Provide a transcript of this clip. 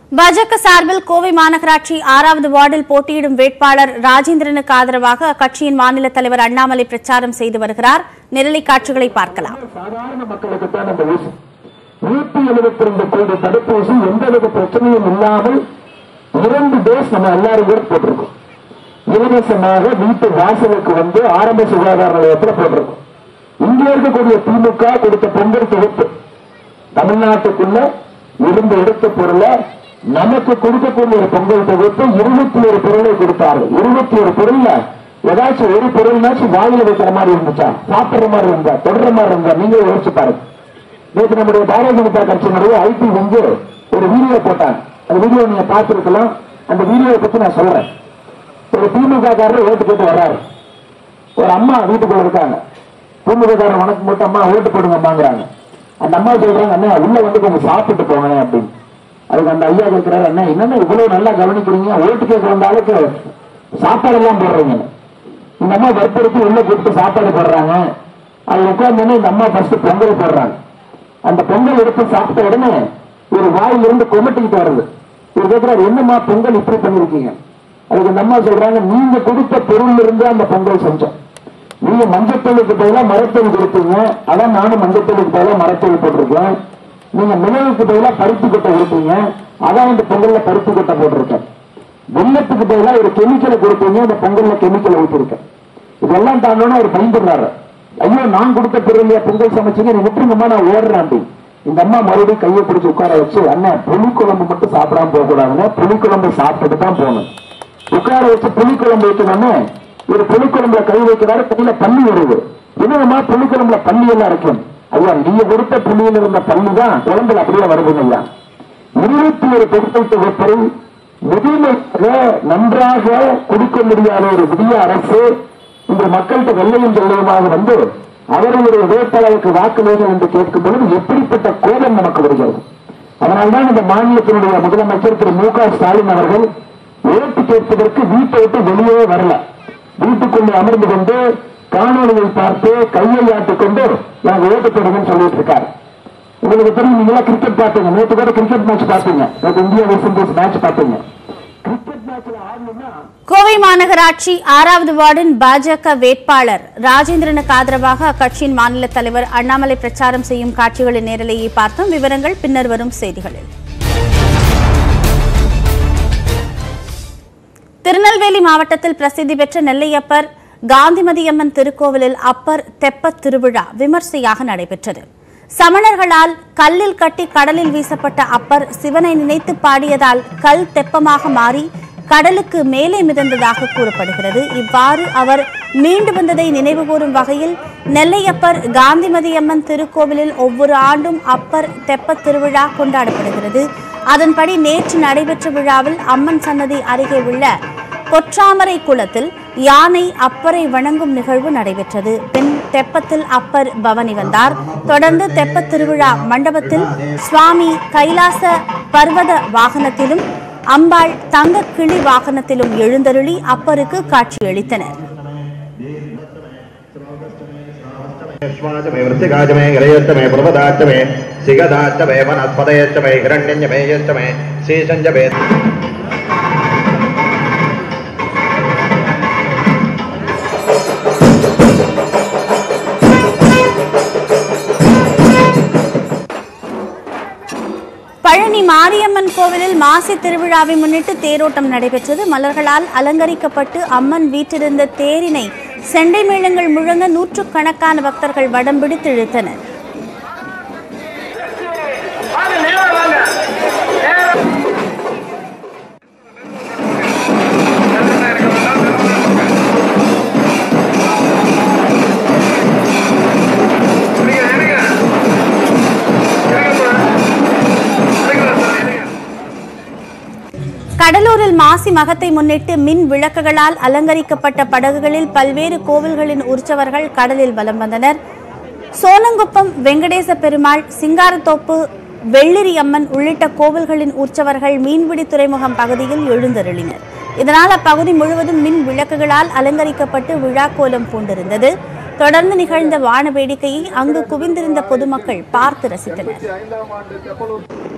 பாஜக சார்பில் கோவை மாநகராட்சி ஆறாவது வார்டில் போட்டியிடும் வேட்பாளர் ராஜேந்திரனுக்கு ஆதரவாக அக்கட்சியின் மாநில தலைவர் அண்ணாமலை பிரச்சாரம் செய்து வருகிறார் நிரலை காட்சிகளை பார்க்கலாம் சாதாரண மக்களுக்கு தான் அந்த ஊசி நூத்தி எழுபத்தி ரெண்டு கோடி தடுப்பூசி எந்தவித பிரச்சனையும் இல்லாமல் இரண்டு டோஸ் நம்ம எல்லாரும் கூட போட்டிருக்கோம் இலவசமாக வீட்டு வாசலுக்கு வந்து ஆரம்ப சுகாதார நிலையத்துல போட்டிருக்கோம் இங்க இருக்கக்கூடிய திமுக கொடுத்த பொங்கல் தொகுப்பு தமிழ்நாட்டுக்குள்ள இருந்து எடுத்த பொருளை நமக்கு கொடுக்கக்கூடிய ஒரு பொங்கல் தொகுப்பு இருபத்தி ஒரு பொருளை கொடுத்தார்கள் இருபத்தி ஒரு பொருள்ல ஏதாச்சும் ஒரு பொருள்னாச்சும் வாயில வைக்கிற மாதிரி இருந்துச்சா சாப்பிடுற மாதிரி இருந்தா தொடர மாதிரி இருந்தா நீங்க யோசிச்சு பாருங்க நேற்று நம்முடைய பாரதிய ஜனதா கட்சியினுடைய ஐடி வந்து ஒரு வீடியோ போட்டாங்க அந்த வீடியோ நீங்க பார்த்திருக்கலாம் அந்த வீடியோவை பத்தி நான் சொல்றேன் ஒரு திமுக காரர் ஓட்டு போட்டு வர்றாரு ஒரு அம்மா வீட்டுக்குள்ள இருக்காங்க திமுக காரர் வணக்கம் போட்டு அம்மா ஓட்டு போடுங்கம்மாங்கிறாங்க அந்த அம்மா சொல்றாங்க அண்ணா உள்ள வந்து கொஞ்சம் சாப்பிட்டு போங்க அப்படின்னு அதுக்கு அந்த ஐயா கேட்கிறாரு அண்ணா என்னன்னா இவ்வளவு நல்லா கவனிக்கிறீங்க ஓட்டு கேட்க வந்த ஆளுக்கு சாப்பாடு எல்லாம் போடுறீங்க இந்த அம்மா வற்புறுத்தி உள்ள கூப்பிட்டு சாப்பாடு போடுறாங்க அது உட்கார்ந்து இந்த அம்மா ஃபர்ஸ்ட் பொங்கல் போடுறாங்க அந்த பொங்கல் எடுத்து சாப்பிட்ட உடனே ஒரு வாயிலிருந்து கொமட்டிக்கிட்டு வருது இவர் கேட்கிறாரு என்னம்மா பொங்கல் இப்படி பண்ணிருக்கீங்க அதுக்கு இந்த அம்மா சொல்றாங்க நீங்க கொடுத்த பொருள் இருந்து அந்த பொங்கல் செஞ்சோம் நீங்க மஞ்சத்தூளுக்கு பதிலா மரத்தூள் கொடுத்தீங்க அதான் நானும் மஞ்சத்தூளுக்கு பதிலா மரத்தூள் போட்டிருக்கேன் நீங்க மிளகுக்கு பதிலா பருப்பு கொட்டை கொடுத்தீங்க அதான் இந்த பொங்கல்ல பருப்பு கொட்டை போட்டிருக்கேன் வெள்ளத்துக்கு பதிலா ஒரு கெமிக்கலை கொடுத்தீங்க இந்த பொங்கல்ல கெமிக்கலை ஊற்றிருக்கேன் இதெல்லாம் தாண்டோன்னு அவர் பயந்துடுறாரு ஐயோ நான் கொடுத்த பொருள் பொங்கல் சமைச்சீங்க நீ விட்டுருங்கம்மா நான் ஓடுறேன் அப்படி இந்த அம்மா மறுபடியும் கையை பிடிச்சு உட்கார வச்சு அண்ணன் புளிக்குழம்பு மட்டும் சாப்பிடாம போக கூடாதுன்னு புளிக்குழம்பு சாப்பிட்டுட்டு தான் போகணும் உட்கார வச்சு புளிக்குழம்பு வைக்கணும்னு ஒரு புளிக்குழம்புல கை வைக்கிறாரு கையில பள்ளி வருது என்னமா புளிக்குழம்புல பள்ளி எல்லாம் இருக்கும் ஐயா நீங்க கொடுத்த புள்ளியில் இருந்த பள்ளி தான் குழம்புல அப்படியே வருதுங்க ஐயா இருபத்தி ஒரு பொருட்கள் தொகுப்பை முதுமையாக நன்றாக கொடுக்க முடியாத ஒரு புதிய அரசு இன்று மக்கள்கிட்ட வெள்ளையும் வெள்ளையுமாக வந்து அவர்களுடைய வேட்பாளருக்கு வாக்கு வேண்டும் என்று கேட்கும் பொழுது எப்படிப்பட்ட கோபம் நமக்கு வருகிறது அதனால்தான் இந்த மாநிலத்தினுடைய முதலமைச்சர் திரு மு க ஸ்டாலின் அவர்கள் ஓட்டு கேட்பதற்கு வீட்டை விட்டு வெளியே வரல வீட்டுக்குள்ளே அமர்ந்து கொண்டு காணொலியை பார்த்து கையை ஆட்டிக் கொண்டு எனக்கு ஓட்டு போடுங்கன்னு சொல்லிட்டு இருக்காரு உங்களுக்கு தெரியும் நீங்க கிரிக்கெட் பார்த்தீங்க நேற்று கூட கிரிக்கெட் மேட்ச் பார்த்தீங்க நேற்று இந்தியா வெஸ்ட் இண்டீஸ் மேட்ச் பார்த்தீங்க கிரிக்கெட் மேட்ச்ல ஆடணும்னா கோவை மாநகராட்சி ஆறாவது வார்டின் பாஜக வேட்பாளர் ராஜேந்திரனுக்கு ஆதரவாக அக்கட்சியின் மாநில தலைவர் அண்ணாமலை பிரச்சாரம் செய்யும் காட்சிகளின் நேரலையை பார்த்தோம் விவரங்கள் பின்னர் வரும் செய்திகளில் திருநெல்வேலி மாவட்டத்தில் பிரசித்தி பெற்ற நெல்லையப்பர் காந்திமதியம்மன் திருக்கோவிலில் அப்பர் தெப்பத் திருவிழா விமர்சையாக நடைபெற்றது சமணர்களால் கல்லில் கட்டி கடலில் வீசப்பட்ட அப்பர் சிவனை நினைத்து பாடியதால் கல் தெப்பமாக மாறி கடலுக்கு மேலே மிதந்ததாக கூறப்படுகிறது இவ்வாறு அவர் மீண்டு வந்ததை நினைவுகூரும் வகையில் நெல்லையப்பர் காந்திமதியம்மன் திருக்கோவிலில் ஒவ்வொரு ஆண்டும் அப்பர் தெப்பத் திருவிழா கொண்டாடப்படுகிறது அதன்படி நேற்று நடைபெற்ற விழாவில் அம்மன் சன்னதி அருகே உள்ள பொற்றாமரை குளத்தில் யானை அப்பரை வணங்கும் நிகழ்வு நடைபெற்றது பின் தெப்பத்தில் அப்பர் பவனி வந்தார் தொடர்ந்து தெப்பத் திருவிழா மண்டபத்தில் சுவாமி கைலாச பர்வத வாகனத்திலும் அம்பாள் தங்க கிளி வாகனத்திலும் எழுந்தருளி அப்பருக்கு காட்சியளித்தனர் विश्वाच मे वृश्चिकाच मे गिरयश्च मे पर्वताच मे सिगदाच मे वनस्पतयश्च मे हिरण्यञ्च मे यश्च मे शेषञ्च मे பழனி மாரியம்மன் கோவிலில் மாசி திருவிழாவை முன்னிட்டு தேரோட்டம் நடைபெற்றது மலர்களால் அலங்கரிக்கப்பட்டு அம்மன் வீற்றிருந்த தேரினை செண்டை மேளங்கள் முழங்க நூற்றுக்கணக்கான பக்தர்கள் வடம் பிடித்து இழுத்தனர் கடலூரில் மாசி மகத்தை முன்னிட்டு மின் விளக்குகளால் அலங்கரிக்கப்பட்ட படகுகளில் பல்வேறு கோவில்களின் உற்சவர்கள் கடலில் வலம் வந்தனர் சோனங்குப்பம் வெங்கடேச பெருமாள் சிங்காரத்தோப்பு வெள்ளிரி அம்மன் உள்ளிட்ட கோவில்களின் உற்சவர்கள் மீன்பிடி துறைமுகம் பகுதியில் எழுந்தருளினர் இதனால் அப்பகுதி முழுவதும் மின் விளக்குகளால் அலங்கரிக்கப்பட்டு விழா கோலம் பூண்டிருந்தது தொடர்ந்து நிகழ்ந்த வான வேடிக்கையை அங்கு குவிந்திருந்த பொதுமக்கள் பார்த்து ரசித்தனர் ஐந்தாம் ஆண்டு தெப்பலூர்